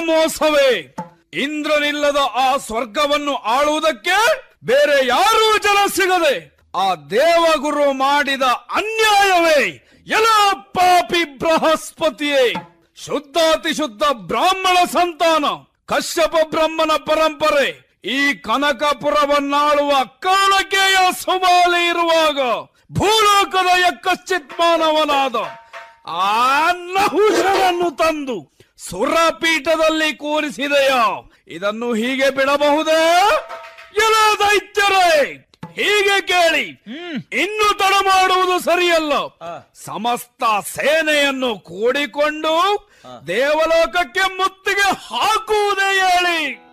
ಮೋಸವೇ ಇಂದ್ರನಿಲ್ಲದ ಆ ಸ್ವರ್ಗವನ್ನು ಆಳುವುದಕ್ಕೆ ಬೇರೆ ಯಾರೂ ಜನ ಸಿಗದೆ ಆ ದೇವಗುರು ಮಾಡಿದ ಅನ್ಯಾಯವೇ ಎಲ್ಲ ಪಾಪಿ ಬೃಹಸ್ಪತಿಯೇ ಶುದ್ಧಾತಿ ಶುದ್ಧ ಬ್ರಾಹ್ಮಣ ಸಂತಾನ ಕಶ್ಯಪ ಬ್ರಹ್ಮನ ಪರಂಪರೆ ಈ ಕನಕಪುರವನ್ನಾಳುವ ಕಾಳಕೆಯ ಸುಮಾಲಿ ಇರುವಾಗ ಭೂಲೋಕದ ಯಕ್ಕಶ್ಚಿತ್ ಮಾನವನಾದ ಆ ನಹುಷನನ್ನು ತಂದು ಸುರಪೀಠದಲ್ಲಿ ಕೂರಿಸಿದೆಯೋ ಇದನ್ನು ಹೀಗೆ ಬಿಡಬಹುದೇ ಎಲ್ಲ ದೈತ್ಯರೇ ಹೀಗೆ ಕೇಳಿ ಇನ್ನು ತಡ ಮಾಡುವುದು ಸರಿಯಲ್ಲ ಸಮಸ್ತ ಸೇನೆಯನ್ನು ಕೂಡಿಕೊಂಡು ದೇವಲೋಕಕ್ಕೆ ಮುತ್ತಿಗೆ ಹಾಕುವುದೇ ಹೇಳಿ